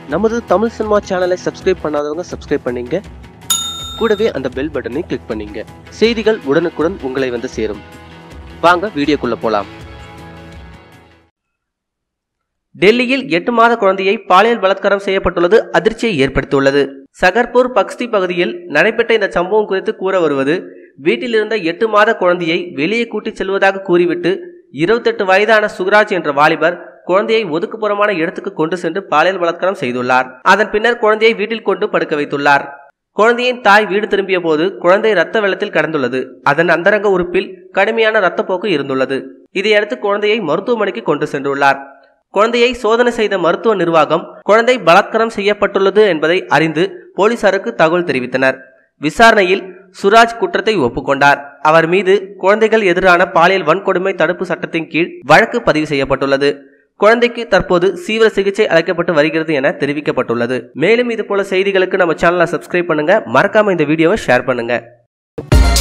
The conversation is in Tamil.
நமது தமிழ் சினிமா சேனலை சப்ஸ்கிரைப் பண்ணாதவங்க சப்ஸ்கிரைப் பண்ணீங்க கூடவே அந்த பெல் பட்டனை கிளிக் பண்ணீங்க செய்திகள் உடனுக்குடன் உங்களை வந்து சேரும் வாங்க வீடியோக்குள்ள போலாம் டெல்லியில் எட்டு மாத குழந்தையை பாலியல் பலாத்காரம் செய்யப்பட்டுள்ளது அதிர்ச்சியை ஏற்படுத்தியுள்ளது சகர்பூர் பக்ஸ்தி பகுதியில் நடைபெற்ற இந்த சம்பவம் குறித்து கூற வருவது வீட்டில் இருந்த எட்டு மாத குழந்தையை வெளியே கூட்டிச் செல்வதாக கூறிவிட்டு இருபத்தெட்டு வயதான சுகராஜ் என்ற வாலிபர் குழந்தையை ஒதுக்குப்புறமான இடத்துக்கு கொண்டு சென்று பாலியல் பலாத்காரம் செய்துள்ளார் அதன் பின்னர் குழந்தையை வீட்டில் கொண்டு படுக்க வைத்துள்ளார் குழந்தையின் தாய் வீடு திரும்பிய போது குழந்தை ரத்த வெள்ளத்தில் கடந்துள்ளது அதன் அந்தரங்க உறுப்பில் கடுமையான ரத்தப்போக்கு இருந்துள்ளது இதையடுத்து குழந்தையை மருத்துவமனைக்கு கொண்டு சென்றுள்ளார் குழந்தையை சோதனை செய்த மருத்துவ நிர்வாகம் குழந்தை பலாத்காரம் செய்யப்பட்டுள்ளது என்பதை அறிந்து போலீசாருக்கு தகவல் தெரிவித்தனர் விசாரணையில் சுராஜ் குற்றத்தை ஒப்புக்கொண்டார் அவர் மீது குழந்தைகள் எதிரான பாலியல் வன்கொடுமை தடுப்பு சட்டத்தின் கீழ் வழக்கு பதிவு செய்யப்பட்டுள்ளது குழந்தைக்கு தற்போது சீவிர சிகிச்சை அளிக்கப்பட்டு வருகிறது என தெரிவிக்கப்பட்டுள்ளது மேலும் இது போல செய்திகளுக்கு நம்ம சேனலை சப்ஸ்கிரைப் பண்ணுங்க மறக்காம இந்த வீடியோவை ஷேர் பண்ணுங்க